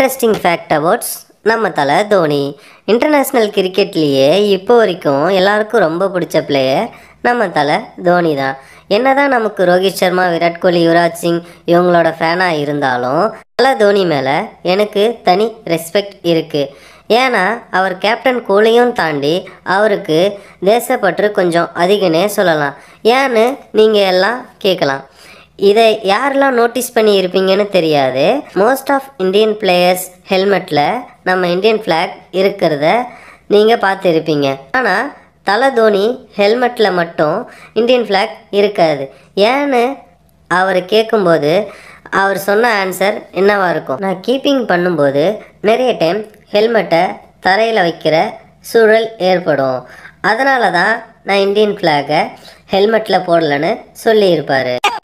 interesting fact அபவுட்ஸ் நம்ம தலை Dhoni international கிரிக்கெட்லேயே இப்போ வரைக்கும் எல்லாருக்கும் ரொம்ப பிடிச்ச பிளேயர் நம்ம தலை தோனி தான் என்னதான் நமக்கு ரோஹித் சர்மா விராட் கோலி யுவராஜ் சிங் இவங்களோட ஃபேனாக இருந்தாலும் தலை தோனி மேலே எனக்கு தனி ரெஸ்பெக்ட் இருக்குது ஏன்னா அவர் கேப்டன் கோலியும் தாண்டி அவருக்கு தேசப்பற்று கொஞ்சம் அதிகனே சொல்லலாம் ஏன்னு நீங்கள் எல்லாம் கேட்கலாம் இதை யாரெல்லாம் நோட்டீஸ் பண்ணி இருப்பீங்கன்னு தெரியாது மோஸ்ட் ஆஃப் இந்தியன் பிளேயர்ஸ் ஹெல்மெட்டில் நம்ம இந்தியன் ஃப்ளாக் இருக்கிறத நீங்கள் பார்த்துருப்பீங்க ஆனால் தலை தோனி ஹெல்மெட்டில் மட்டும் இந்தியன் ஃப்ளாக் இருக்காது ஏன்னு அவர் கேட்கும்போது அவர் சொன்ன ஆன்சர் என்னவா இருக்கும் நான் கீப்பிங் பண்ணும்போது நிறைய டைம் ஹெல்மெட்டை தரையில் வைக்கிற சூழல் ஏற்படும் அதனால தான் நான் இந்தியன் ஃப்ளாகை ஹெல்மெட்டில் போடலன்னு சொல்லியிருப்பார்